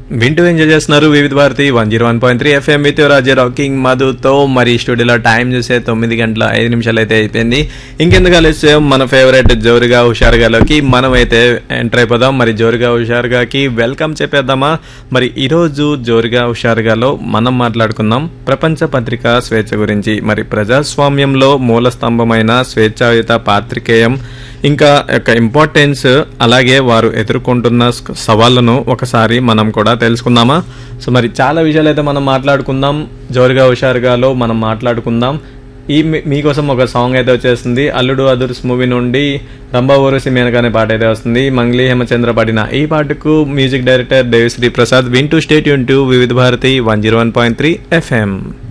వింటూ ఎంజాయ్ చేస్తున్నారు Vividh Bharati one zero one point three FM with RJ rocking మధుతో మరి స్టూడియోలో టైం చూసే తొమ్మిది గంటల ఐదు నిమిషాలు అయితే అయిపోయింది ఇంకెందుకు ఆలస్యం మన ఫేవరెట్ జోరుగా హుషారుగాలోకి మనం అయితే ఎంటర్ అయిపోదాం మరి జోరుగా హుషారుగాకి వెల్కమ్ చెప్పేద్దామా మరి ఈరోజు జోరుగా హుషారుగాలో మనం మాట్లాడుకుందాం ప్రపంచ పత్రికా స్వేచ్ఛ గురించి మరి ప్రజాస్వామ్యంలో మూల స్తంభమైన స్వేచ్ఛాయుత పాత్రికేయం ఇంకా యొక్క ఇంపార్టెన్స్ అలాగే వారు ఎదుర్కొంటున్న స్- సవాళ్ళను ఒకసారి మనం కూడా తెలుసుకుందామా సో మరి చాలా విషయాలు అయితే మనం మాట్లాడుకుందాం జోరుగా హుషారుగాలో మనం మాట్లాడుకుందాం ఈ మీ- మీకోసం ఒక సాంగ్ అయితే వచ్చేస్తుంది అల్లుడు అదుర్స్ మూవీ నుండి రంభా ఊరసి మేనక అనే పాట అయితే వస్తుంది మంగ్లీ హేమచంద్ర పాడిన ఈ పాటకు మ్యూజిక్ డైరెక్టర్ దేవిశ్రీ ప్రసాద్ వింటూ స్టేట్ యూన్ to Vividh Bharati one zero one point three FM